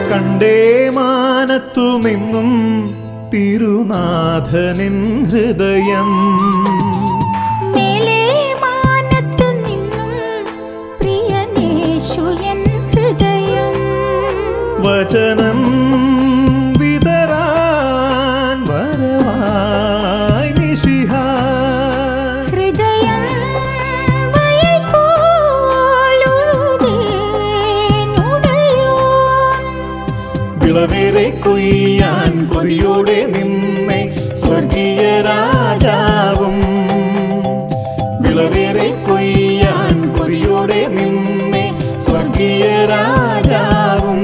കണ്ടേ മാനത്തുമെന്നും തിരുനാഥനിൻ ഹൃദയം മേലേ മാനത്തു നിന്നും പ്രിയനേശു എൻ ഹൃദയം വചനം വിതറാൻ വരവായി നിശിഹ ഹൃദയം വയൽ പോലുഴുതേനുടയോൻ. വിളവേറെ കൊയ്യാൻ കൊതിയോടെ നിന്നെ സ്വർഗീയ രാജാവും വിളവേറെ കൊയ്യാൻ കൊതിയോടെ നിന്നെ സ്വർഗീയ രാജാവും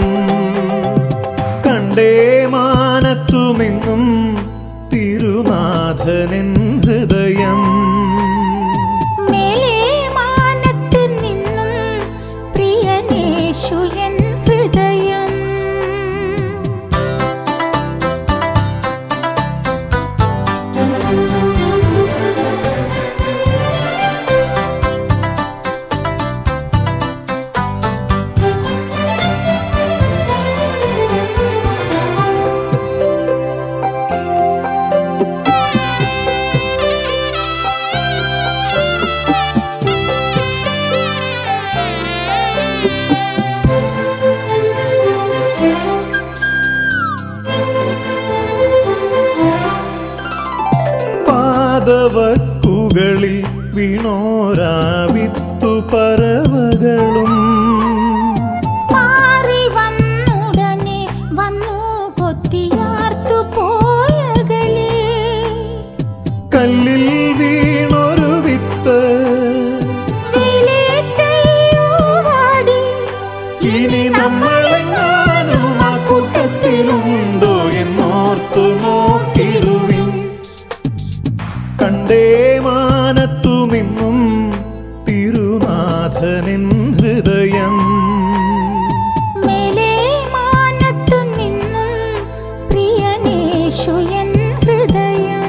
കണ്ടേ മാനത്തുമെന്നും തിരുനാഥനിൻ ഹൃദയം മേലേ മാനത്തു നിന്നും പ്രിയനേശു എൻ ഹൃദയം പാദവക്കുകളിൽ വീണോരാ വിത്തു പറവകളും മാറി വന്നുടനെ വന്നു കൊത്തിയാർത്തു പോയകലേ കല്ലിൽ വീണൊരു വിത്ത് വിലേറ്റയ്യോ വാടി. ഇനി നമ്മളെങ്ങാനും ആ കൂട്ടത്തിലുണ്ടോ എന്നോർത്തു നോക്കിടുവിൻ കണ്ടേ മാനത്തുമെന്നും തിരുനാഥനിൻ ഹൃദയം മേലേ മാനത്തു നിന്നും പ്രിയനേശു എൻ ഹൃദയം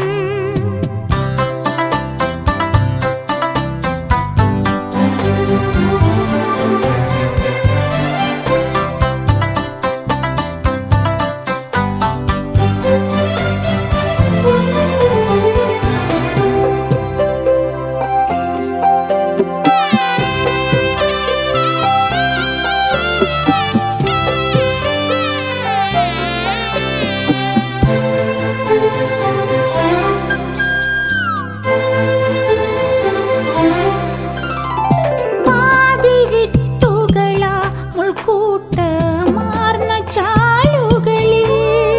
പാതിവിത്തുകളാ മുൾക്കൂട്ടമാർന്ന ചാലുകളിൽ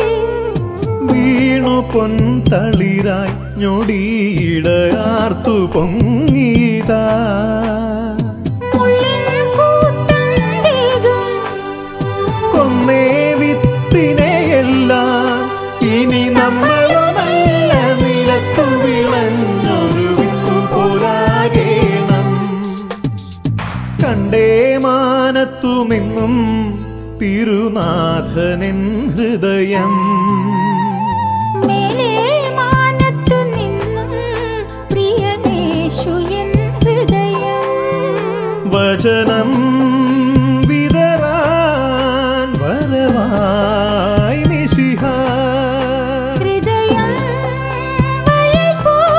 വീണു പൊൻതളിരായി ഞൊടിയിടയാർത്തു പൊങ്ങീതാ മുള്ളിൻ കൂട്ടം വേഗം കൊന്നേ വിത്തിനെയെല്ലാം ഇനി നമ്മളോ നല്ല നിലത്തു വിളഞ്ഞൊരു വിത്തു പോലാകേണം കണ്ടേ മാനത്തുമെന്നും തിരുനാഥനിൻ ഹൃദയം മേലേ മാനത്തു നിന്നും പ്രിയനേശു എൻ ഹൃദയം വചനം വിതറാൻ വരവായി നിശിഹ ഹൃദയം വയൽ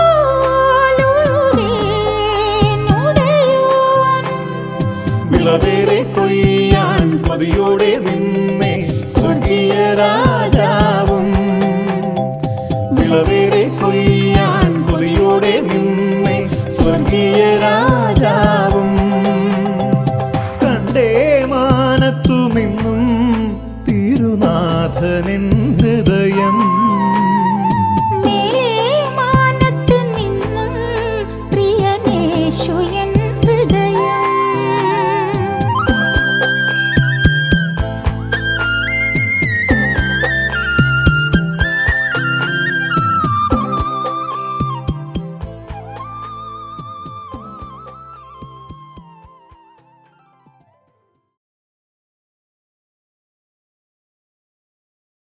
പോലുഴുതേനുടയോൻ. വിളവേറെ കൊയ്യാൻ കൊതിയോടെ നിന്നെ സ്വർഗീയ രാജാവും വിളവേറെ കൊയ്യാൻ കൊതിയോടെ നിന്നെ സ്വർഗീയ രാജാവും കണ്ടേ മാനത്തുമെന്നും തിരുനാഥനിൻ ഹൃദയം